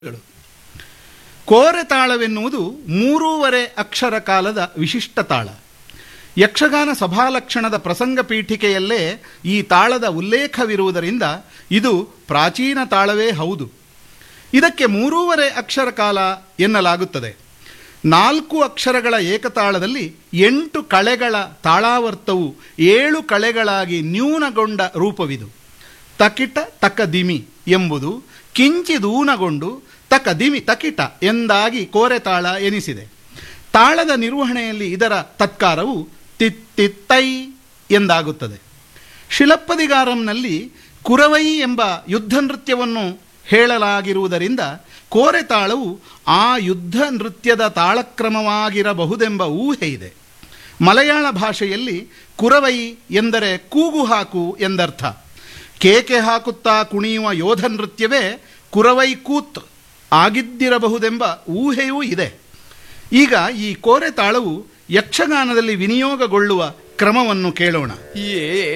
ಕೋರೆ ತಾಳವೆನ್ನುವುದು ಮೂರೂವರೆ ಅಕ್ಷರ ಕಾಲದ ವಿಶಿಷ್ಟ ತಾಳ ಯಕ್ಷಗಾನ ಸಭಾಲಕ್ಷಣದ ಪ್ರಸಂಗ ಪೀಠಿಕೆಯಲ್ಲೇ ಈ ತಾಳದ ಉಲ್ಲೇಖವಿರುವುದರಿಂದ ಇದು ಪ್ರಾಚೀನ ತಾಳವೇ ಹೌದು ಇದಕ್ಕೆ ಮೂರೂವರೆ ಅಕ್ಷರ ಕಾಲ ಎನ್ನಲಾಗುತ್ತದೆ ನಾಲ್ಕು ಅಕ್ಷರಗಳ ಏಕತಾಳದಲ್ಲಿ ಎಂಟು ಕಳೆಗಳ ತಾಳಾವರ್ತವು ಏಳು ಕಳೆಗಳಾಗಿ ನ್ಯೂನಗೊಂಡ ರೂಪವಿದು ತಕಿಟ ತಕದಿಮಿ ಎಂಬುದು ಕಿಂಚಿದೂನಗೊಂಡು ತಕದಿಮಿ ತಕಿಟ ಎಂದಾಗಿ ಕೋರೆತಾಳ ಎನಿಸಿದೆ ತಾಳದ ನಿರ್ವಹಣೆಯಲ್ಲಿ ಇದರ ತತ್ಕಾರವು ತಿತ್ತಿತ್ತೈ ಎಂದಾಗುತ್ತದೆ ಶಿಲಪ್ಪದಿಗಾರಂನಲ್ಲಿ ಕುರವೈ ಎಂಬ ಯುದ್ಧ ನೃತ್ಯವನ್ನು ಹೇಳಲಾಗಿರುವುದರಿಂದ ಕೋರೆತಾಳವು ಆ ಯುದ್ಧ ನೃತ್ಯದ ತಾಳಕ್ರಮವಾಗಿರಬಹುದೆಂಬ ಊಹೆ ಇದೆ ಮಲಯಾಳ ಭಾಷೆಯಲ್ಲಿ ಕುರವೈ ಎಂದರೆ ಕೂಗು ಹಾಕು ಎಂದರ್ಥ ಕೇಕೆ ಹಾಕುತ್ತಾ ಕುಣಿಯುವ ಯೋಧ ನೃತ್ಯವೇ ಕುರವೈ ಕೂತ್ ಆಗಿದ್ದಿರಬಹುದೆಂಬ ಊಹೆಯೂ ಇದೆ ಈಗ ಈ ಕೋರೆ ತಾಳವು ಯಕ್ಷಗಾನದಲ್ಲಿ ವಿನಿಯೋಗಗೊಳ್ಳುವ ಕ್ರಮವನ್ನು ಕೇಳೋಣ ಏ